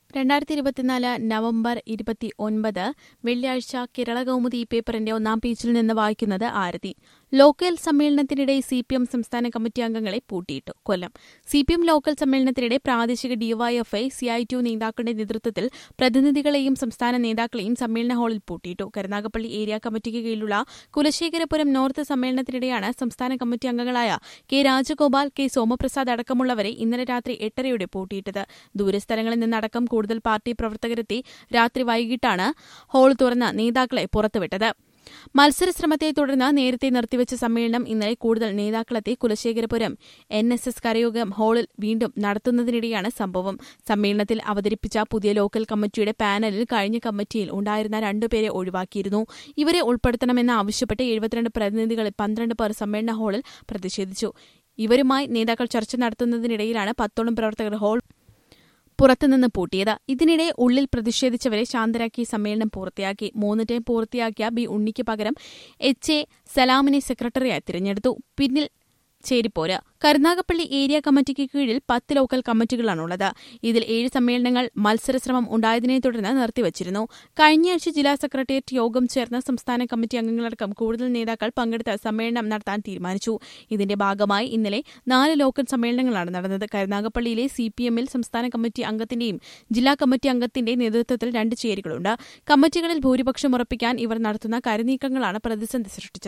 രണ്ടായിരത്തി ഇരുപത്തിനാല് നവംബർ ഇരുപത്തി ഒൻപത് വെള്ളിയാഴ്ച കേരള കൗമുദി പേപ്പറിന്റെ ഒന്നാം പേജിൽ നിന്ന് വായിക്കുന്നത് ആരതി ലോക്കൽ സമ്മേളനത്തിനിടെ സി പി എം സംസ്ഥാന കമ്മിറ്റി അംഗങ്ങളെ പൂട്ടിയിട്ടു Kollam C P M local സമ്മേളനത്തിനിടെ പ്രാദേശിക ഡിവൈഎഫ്ഐ സിഐടിയു നേതാക്കളുടെ നേതൃത്വത്തിൽ പ്രതിനിധികളെയും സംസ്ഥാന നേതാക്കളെയും സമ്മേളന ഹാളിൽ പൂട്ടിയിട്ടു കരുനാഗപ്പള്ളി ഏരിയ കമ്മിറ്റിക്ക് കീഴിലുള്ള കുലശേഖരപുരം നോർത്ത് സമ്മേളനത്തിനിടെയാണ് സംസ്ഥാന കമ്മിറ്റി അംഗങ്ങളായ കെ രാജഗോപാൽ കെ സോമപ്രസാദ് അടക്കമുള്ളവരെ ഇന്നലെ രാത്രി എട്ടരയോടെ പൂട്ടിയിട്ടത് ദൂരസ്ഥലങ്ങളിൽ നിന്നടക്കം കൂടുതൽ പാർട്ടി പ്രവർത്തകരെത്തി രാത്രി വൈകിട്ടാണ് ഹാൾ തുറന്ന് നേതാക്കളെ പുറത്തുവിട്ടത് മത്സരശ്രമത്തെ തുടർന്ന് നേരത്തെ നിർത്തിവച്ച സമ്മേളനം ഇന്നലെ കൂടുതൽ നേതാക്കളെത്തി കുലശേഖരപുരം എൻ എസ് എസ് കരയോഗം ഹാളിൽ വീണ്ടും നടത്തുന്നതിനിടെയാണ് സംഭവം സമ്മേളനത്തിൽ അവതരിപ്പിച്ച പുതിയ ലോക്കൽ കമ്മിറ്റിയുടെ പാനലിൽ കഴിഞ്ഞ കമ്മിറ്റിയിൽ ഉണ്ടായിരുന്ന രണ്ടുപേരെ ഒഴിവാക്കിയിരുന്നു ഇവരെ ഉൾപ്പെടുത്തണമെന്ന് ആവശ്യപ്പെട്ട് എഴുപത്തിരണ്ട് പ്രതിനിധികളിൽ പന്ത്രണ്ട് പേർ സമ്മേളന ഹാളിൽ പ്രതിഷേധിച്ചു ഇവരുമായി നേതാക്കൾ ചർച്ച നടത്തുന്നതിനിടയിലാണ് പത്തോളം പ്രവർത്തകർ ഹാൾ പുറത്തുനിന്ന് പൂട്ടിയത് ഇതിനിടെ ഉള്ളിൽ പ്രതിഷേധിച്ചവരെ ശാന്തരാക്കി സമ്മേളനം പൂർത്തിയാക്കി മൂന്ന് ടൈം പൂർത്തിയാക്കിയ ബി ഉണ്ണിക്ക് പകരം എച്ച് എ സലാമിനെ സെക്രട്ടറിയായി തിരഞ്ഞെടുത്തു പിന്നിൽ ചേരിപ്പോര് കരുനാഗപ്പള്ളി ഏരിയ കമ്മിറ്റിക്ക് കീഴിൽ പത്ത് ലോക്കൽ കമ്മിറ്റികളാണുള്ളത് ഇതിൽ ഏഴ് സമ്മേളനങ്ങൾ മത്സരശ്രമം ഉണ്ടായതിനെ തുടർന്ന് നിർത്തിവച്ചിരുന്നു കഴിഞ്ഞയാഴ്ച ജില്ലാ സെക്രട്ടേറിയറ്റ് യോഗം ചേർന്ന് സംസ്ഥാന കമ്മിറ്റി അംഗങ്ങളടക്കം കൂടുതൽ നേതാക്കൾ പങ്കെടുത്ത് സമ്മേളനം നടത്താൻ തീരുമാനിച്ചു ഇതിന്റെ ഭാഗമായി ഇന്നലെ നാല് ലോക്കൽ സമ്മേളനങ്ങളാണ് നടന്നത് കരുനാഗപ്പള്ളിയിലെ സി പി എമ്മിൽ സംസ്ഥാന കമ്മിറ്റി അംഗത്തിന്റെയും ജില്ലാ കമ്മിറ്റി അംഗത്തിന്റെ നേതൃത്വത്തിൽ രണ്ട് ചേരികളുണ്ട് കമ്മിറ്റികളിൽ ഭൂരിപക്ഷം ഉറപ്പിക്കാൻ ഇവർ നടത്തുന്ന കരുനീക്കങ്ങളാണ് പ്രതിസന്ധി സൃഷ്ടിച്ചത്